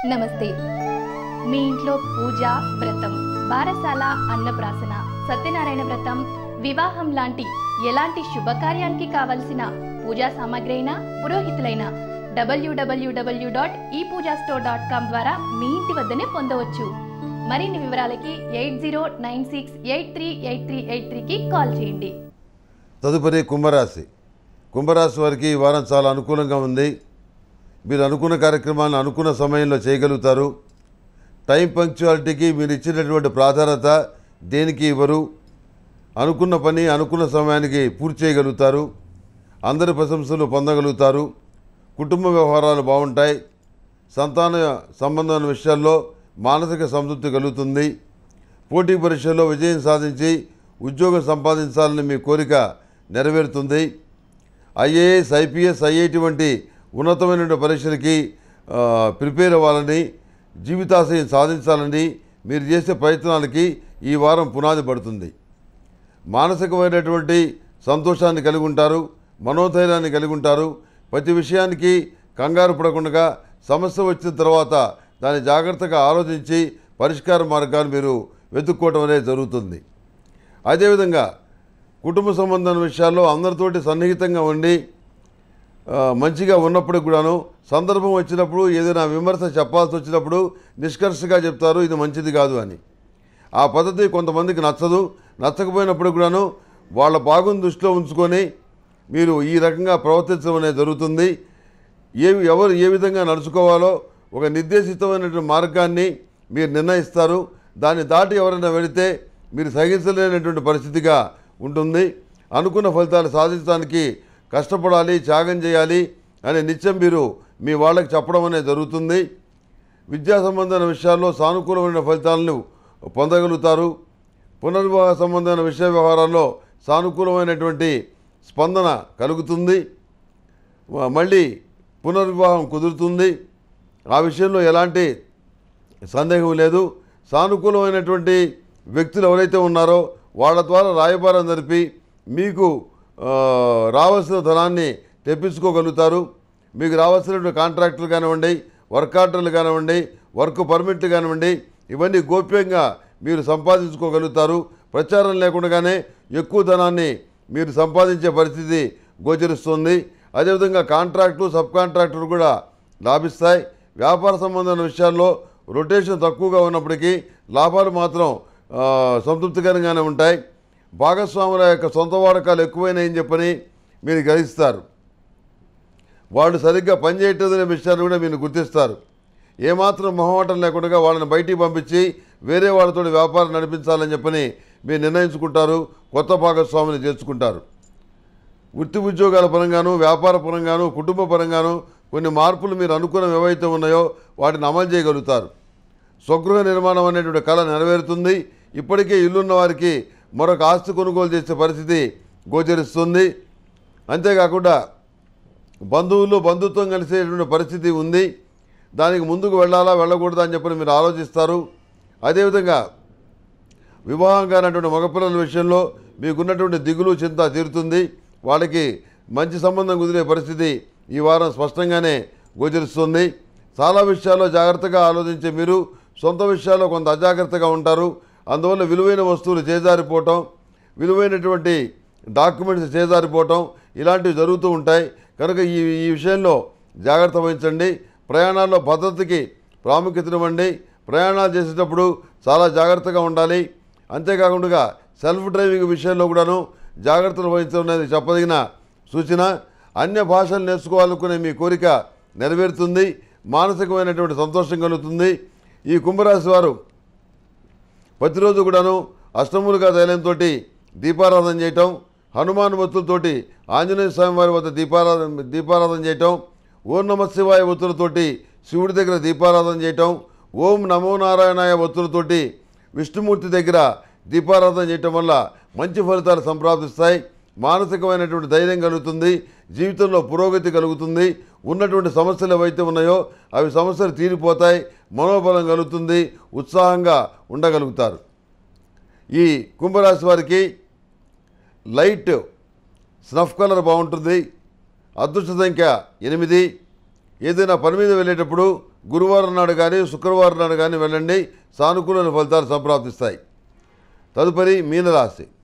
నమస్తే మీ ఇంట్లో పూజ వ్రతం బారసాల అన్నప్రాసన సత్యనారాయణ వ్రతం వివాహం లాంటి ఎలాంటి శుభకార్యానికి కావలసిన పూజా సామాగ్రి అయినా పురోహితులైన డబ్ల్యూడబ్ల్యూడబ్ల్యూ డాట్ ఈ పూజా స్టోర్ డాట్ కామ్ ద్వారా మీ ఇంటి వద్దనే పొందవచ్చు మరిన్ని వివరాలకి eight zero nine six eight three eight three eight త్రీకి కాల్ చేయండి తదుపరి కుంభరాశి కుంభరాశి వారికి ఈ వారం చాలా అనుకూలంగా ఉంది మీరు అనుకున్న కార్యక్రమాలను అనుకున్న సమయంలో చేయగలుగుతారు టైం పంక్చువాలిటీకి మీరు ఇచ్చినటువంటి ప్రాధాన్యత దేనికి ఇవ్వరు అనుకున్న పని అనుకున్న సమయానికి పూర్తి చేయగలుగుతారు అందరి ప్రశంసలు పొందగలుగుతారు కుటుంబ వ్యవహారాలు బాగుంటాయి సంతాన సంబంధమైన విషయాల్లో మానసిక సంతృప్తి కలుగుతుంది పోటీ పరీక్షల్లో విజయం సాధించి ఉద్యోగం సంపాదించాలని మీ కోరిక నెరవేరుతుంది ఐఏఎస్ ఐపీఎస్ ఐఐటి వంటి ఉన్నతమైన పరీక్షలకి ఆ, ప్రిపేర్ అవ్వాలని జీవితాశయం సాధించాలని మీరు చేసే ప్రయత్నాలకి ఈ వారం పునాది పడుతుంది మానసికమైనటువంటి సంతోషాన్ని కలిగి ఉంటారు మనోధైర్యాన్ని కలిగి ఉంటారు ప్రతి విషయానికి కంగారు పడకుండా సమస్య వచ్చిన తర్వాత దాన్ని జాగ్రత్తగా ఆలోచించి పరిష్కార మార్గాలు మీరు వెతుక్కోవడం అనేది జరుగుతుంది అదేవిధంగా కుటుంబ సంబంధమైన విషయాల్లో అందరితోటి సన్నిహితంగా ఉండి ఆ, మంచిగా ఉన్నప్పుడు కూడాను సందర్భం వచ్చినప్పుడు ఏదైనా విమర్శ చెప్పాల్సి వచ్చినప్పుడు నిష్కర్షగా చెప్తారు ఇది మంచిది కాదు అని ఆ పద్ధతి కొంతమందికి నచ్చదు నచ్చకపోయినప్పుడు కూడాను వాళ్ళ బాగుని దృష్టిలో ఉంచుకొని మీరు ఈ రకంగా ప్రవర్తించడం అనేది జరుగుతుంది ఏ ఎవరు ఏ విధంగా నడుచుకోవాలో ఒక నిర్దేశితమైనటువంటి మార్గాన్ని మీరు నిర్ణయిస్తారు దాన్ని దాటి ఎవరైనా వెళితే మీరు సహించలేనటువంటి పరిస్థితిగా ఉంటుంది అనుకున్న ఫలితాలు సాధించడానికి కష్టపడాలి త్యాగం చేయాలి అనే నిత్యం మీరు మీ వాళ్ళకి చెప్పడం అనేది జరుగుతుంది విద్యా సంబంధమైన విషయాల్లో సానుకూలమైన ఫలితాలను పొందగలుగుతారు పునర్వివాహ సంబంధమైన విషయ వ్యవహారాల్లో సానుకూలమైనటువంటి స్పందన కలుగుతుంది మ- మళ్ళీ పునర్వివాహం కుదురుతుంది ఆ విషయంలో ఎలాంటి సందేహం లేదు సానుకూలమైనటువంటి వ్యక్తులు ఎవరైతే ఉన్నారో వాళ్ళ ద్వారా రాయబారం జరిపి మీకు ఆ, రావాల్సిన ధనాన్ని తెప్పించుకోగలుగుతారు మీకు రావాల్సినటువంటి కాంట్రాక్టులు కానివ్వండి వర్క్ ఆర్డర్లు కానివ్వండి వర్క్ పర్మిట్లు కానివ్వండి ఇవన్నీ గోప్యంగా మీరు సంపాదించుకోగలుగుతారు ప్రచారం లేకుండానే ఎక్కువ ధనాన్ని మీరు సంపాదించే పరిస్థితి గోచరిస్తుంది అదేవిధంగా కాంట్రాక్టులు సబ్ కాంట్రాక్టులు కూడా లాభిస్తాయి వ్యాపార సంబంధమైన విషయాల్లో రొటేషన్ తక్కువగా ఉన్నప్పటికీ లాభాలు మాత్రం ఆ, సంతృప్తికరంగానే ఉంటాయి భాగస్వాముల యొక్క సొంత వాడకాలు ఎక్కువైనాయని చెప్పని మీరు గ్రహిస్తారు వాళ్ళు సరిగ్గా పనిచేయట్లేదనే విషయాన్ని కూడా మీరు గుర్తిస్తారు ఏమాత్రం మొహమాటం లేకుండా వాళ్ళని బయటికి పంపించి వేరే వాళ్ళతో వ్యాపారం నడిపించాలని చెప్పని మీరు నిర్ణయించుకుంటారు కొత్త భాగస్వామిని చేర్చుకుంటారు వృత్తి ఉద్యోగాల పరంగాను వ్యాపార పరంగాను కుటుంబ పరంగాను కొన్ని మార్పులు మీరు అనుకున్నవి ఏవైతే ఉన్నాయో వాటిని అమలు చేయగలుగుతారు స్వగృహ నిర్మాణం అనేటువంటి కళ నెరవేరుతుంది ఇప్పటికే ఇల్లున్న వారికి మరొక ఆస్తి కొనుగోలు చేసే పరిస్థితి గోచరిస్తుంది అంతేకాకుండా బంధువులు బంధుత్వం కలిసేటువంటి పరిస్థితి ఉంది దానికి ముందుకు వెళ్ళాలా వెళ్ళకూడదా అని చెప్పని మీరు ఆలోచిస్తారు అదేవిధంగా వివాహం కానటువంటి మగపిల్లల విషయంలో మీకున్నటువంటి దిగులు చింత తీరుతుంది వాళ్ళకి మంచి సంబంధం కుదిరే పరిస్థితి ఈ వారం స్పష్టంగానే గోచరిస్తుంది చాలా విషయాల్లో జాగ్రత్తగా ఆలోచించే మీరు సొంత విషయాల్లో కొంత అజాగ్రత్తగా ఉంటారు అందువల్ల విలువైన వస్తువులు చేజారిపోవటం విలువైనటువంటి డాక్యుమెంట్స్ చేజారిపోవటం ఇలాంటివి జరుగుతూ ఉంటాయి కనుక ఈ ఈ విషయంలో జాగ్రత్త వహించండి ప్రయాణాల్లో భద్రతకి ప్రాముఖ్యతనివ్వండి ప్రయాణాలు చేసేటప్పుడు చాలా జాగ్రత్తగా ఉండాలి అంతేకాకుండా సెల్ఫ్ డ్రైవింగ్ విషయంలో కూడాను జాగ్రత్తలు వహించడం అనేది చెప్పదగిన సూచన అన్య భాషలు నేర్చుకోవాలనుకునే మీ కోరిక నెరవేరుతుంది మానసికమైనటువంటి సంతోషం కలుగుతుంది ఈ కుంభరాశి వారు ప్రతిరోజు కూడాను అష్టములుగా తైలంతో దీపారాధన చేయటం హనుమాన్ ఒత్తులతోటి ఆంజనేయ స్వామి వారి వద్ద దీపారాధన దీపారాధన చేయటం ఓం నమ శివాయ ఒత్తులతోటి శివుడి దగ్గర దీపారాధన చేయటం ఓం నమో నారాయణాయ ఒత్తులతోటి విష్ణుమూర్తి దగ్గర దీపారాధన చేయటం వల్ల మంచి ఫలితాలు సంప్రాప్తిస్తాయి మానసికమైనటువంటి ధైర్యం కలుగుతుంది జీవితంలో పురోగతి కలుగుతుంది ఉన్నటువంటి సమస్యలు ఏవైతే ఉన్నాయో అవి సమస్యలు తీరిపోతాయి మనోబలం కలుగుతుంది ఉత్సాహంగా ఉండగలుగుతారు ఈ కుంభరాశి వారికి లైట్ స్నఫ్ కలర్ బాగుంటుంది అదృష్ట సంఖ్య ఎనిమిది ఏదైనా పని మీద వెళ్ళేటప్పుడు గురువారం నాడు కానీ శుక్రవారం నాడు కానీ వెళ్ళండి సానుకూల ఫలితాలు సంప్రాప్తిస్తాయి తదుపరి మీనరాశి